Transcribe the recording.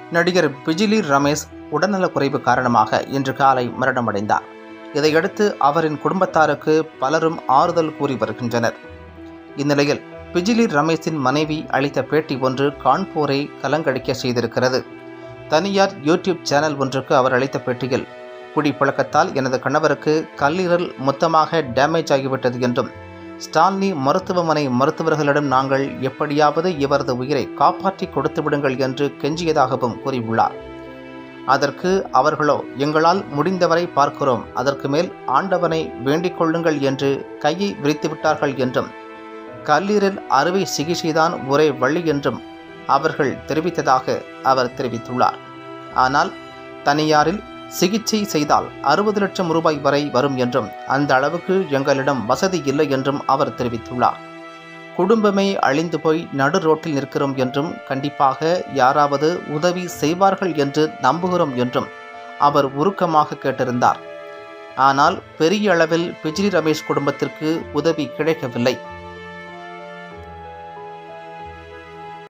நடிகர் பிஜிலி ரமேஷ் உடல்நலக்குறைவு காரணமாக இன்று காலை மரணமடைந்தார் இதையடுத்து அவரின் குடும்பத்தாருக்கு பலரும் ஆறுதல் கூறி வருகின்றனர் இந்நிலையில் பிஜிலி ரமேஷின் மனைவி அளித்த பேட்டி ஒன்று கான்பூரை கலங்கடிக்க செய்திருக்கிறது தனியார் யூடியூப் சேனல் ஒன்றுக்கு அவர் அளித்த பேட்டியில் குடிப்பழக்கத்தால் எனது கணவருக்கு கல்லீரல் மொத்தமாக டேமேஜ் ஆகிவிட்டது என்றும் ஸ்டான்லி மருத்துவமனை மருத்துவர்களிடம் நாங்கள் எப்படியாவது இவரது உயிரை காப்பாற்றி கொடுத்து விடுங்கள் என்று கெஞ்சியதாகவும் கூறியுள்ளார் அதற்கு அவர்களோ எங்களால் முடிந்தவரை பார்க்கிறோம் அதற்கு மேல் ஆண்டவனை வேண்டிக் கொள்ளுங்கள் என்று கையை விரித்து விட்டார்கள் என்றும் கல்லீரல் அறுவை சிகிச்சைதான் ஒரே வழி என்றும் அவர்கள் தெரிவித்ததாக அவர் தெரிவித்துள்ளார் ஆனால் தனியாரில் சிகிச்சை செய்தால் அறுபது லட்சம் ரூபாய் வரை வரும் என்றும் அந்த அளவுக்கு எங்களிடம் வசதி இல்லை என்றும் அவர் தெரிவித்துள்ளார் குடும்பமே அழிந்து போய் நடு ரோட்டில் நிற்கிறோம் என்றும் கண்டிப்பாக யாராவது உதவி செய்வார்கள் என்று நம்புகிறோம் என்றும் அவர் உருக்கமாக கேட்டிருந்தார் ஆனால் பெரிய அளவில் பிஜிலி ரமேஷ் குடும்பத்திற்கு உதவி கிடைக்கவில்லை